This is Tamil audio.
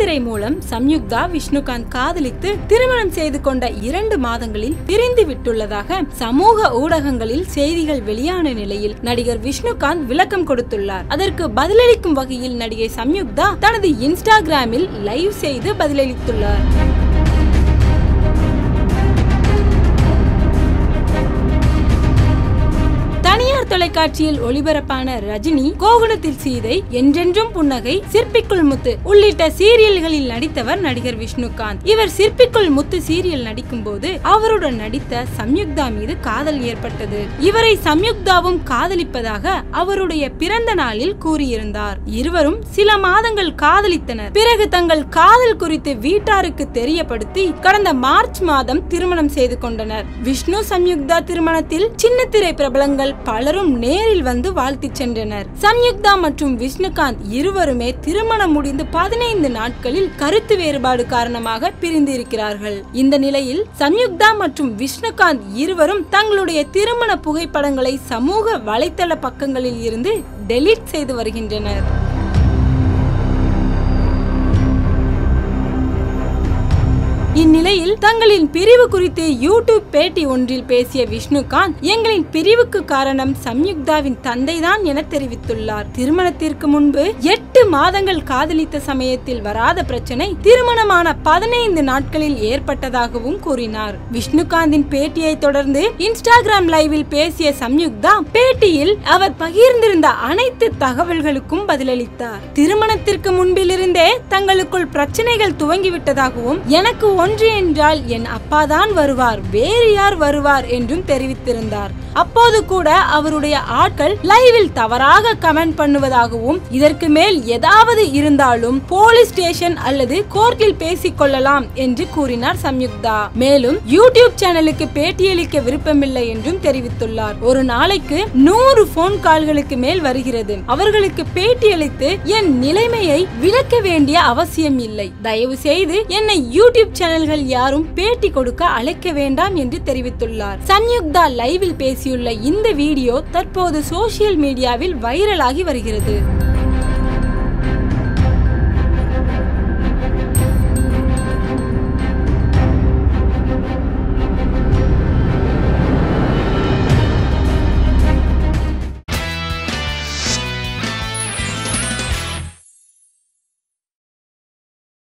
சின்னத்திரை மூலம் சம்யுக்தா விஷ்ணுகாந்த் காதலித்து திருமணம் செய்து கொண்ட இரண்டு மாதங்களில் பிரிந்து விட்டுள்ளதாக சமூக ஊடகங்களில் செய்திகள் வெளியான நிலையில் நடிகர் விஷ்ணுகாந்த் விளக்கம் கொடுத்துள்ளார் அதற்கு பதிலளிக்கும் வகையில் நடிகை சம்யுக்தா தனது இன்ஸ்டாகிராமில் லைவ் செய்து பதிலளித்துள்ளார் தனியார் தொலைக்காட்சியில் ஒளிபரப்பான ரஜினி கோகுலத்தில் சீதை என்றென்றும் புன்னகை சிற்பிக்குள் முத்து உள்ளிட்ட சீரியல்களில் நடித்தவர் நடிகர் விஷ்ணுகாந்த் இவர் சிற்பிக்குள் முத்து சீரியல் நடிக்கும் போது அவருடன் நடித்த சம்யுக்தா மீது காதல் ஏற்பட்டது இவரை சம்யுக்தாவும் காதலிப்பதாக அவருடைய பிறந்த நாளில் கூறியிருந்தார் இருவரும் சில மாதங்கள் காதலித்தனர் பிறகு தங்கள் காதல் குறித்து வீட்டாருக்கு தெரியப்படுத்தி கடந்த மார்ச் மாதம் திருமணம் செய்து கொண்டனர் விஷ்ணு சம்யுக்தா திருமணத்தில் சின்னத்திரை பிரபலங்கள் பலரும் நேரில் வந்து வாழ்த்தி சென்றனர் சம்யுக்தா மற்றும் விஷ்ணுகாந்த் இருவருமே திருமணம் முடிந்து பதினைந்து நாட்களில் கருத்து வேறுபாடு காரணமாக பிரிந்து இருக்கிறார்கள் இந்த நிலையில் சம்யுக்தா மற்றும் விஷ்ணுகாந்த் இருவரும் தங்களுடைய திருமண புகைப்படங்களை சமூக வலைத்தள பக்கங்களில் இருந்து டெலீட் செய்து வருகின்றனர் இந்நிலையில் தங்களின் பிரிவு குறித்து யூடியூப் பேட்டி ஒன்றில் பேசிய விஷ்ணுகாந்த் எங்களின் பிரிவுக்கு காரணம் சம்யுக்தாவின் தந்தைதான் என தெரிவித்துள்ளார் திருமணத்திற்கு முன்பு எட்டு மாதங்கள் காதலித்த சமயத்தில் வராத பிரச்சனை திருமணமான பதினைந்து நாட்களில் ஏற்பட்டதாகவும் கூறினார் விஷ்ணுகாந்தின் பேட்டியை தொடர்ந்து இன்ஸ்டாகிராம் லைவில் பேசிய சம்யுக்தா பேட்டியில் அவர் பகிர்ந்திருந்த அனைத்து தகவல்களுக்கும் பதிலளித்தார் திருமணத்திற்கு முன்பிலிருந்தே தங்களுக்குள் பிரச்சனைகள் துவங்கிவிட்டதாகவும் எனக்கு ஒன்று என்றால் என் அப்பாதான் வருவார் வேறு யார் வருவார் என்றும் தெரிவித்திருந்தார் அப்போது கூட அவருடைய ஆட்கள் லைவில் தவறாக கமெண்ட் பண்ணுவதாகவும் இதற்கு மேல் ஏதாவது இருந்தாலும் போலீஸ் ஸ்டேஷன் அல்லது கோர்ட்டில் பேசிக் கொள்ளலாம் என்று கூறினார் சம்யுக்தா மேலும் யூடியூப் சேனலுக்கு பேட்டியளிக்க விருப்பமில்லை என்றும் தெரிவித்துள்ளார் ஒரு நாளைக்கு நூறு போன் கால்களுக்கு மேல் வருகிறது அவர்களுக்கு பேட்டியளித்து என் நிலைமையை விளக்க வேண்டிய அவசியம் இல்லை தயவு செய்து என்னை யூடியூப் சேனல்கள் யாரும் பேட்டி கொடுக்க அழைக்க வேண்டாம் என்று தெரிவித்துள்ளார் சம்யுக்தா லைவில் பேசியுள்ள இந்த வீடியோ தற்போது சோசியல் மீடியாவில் வைரலாகி வருகிறது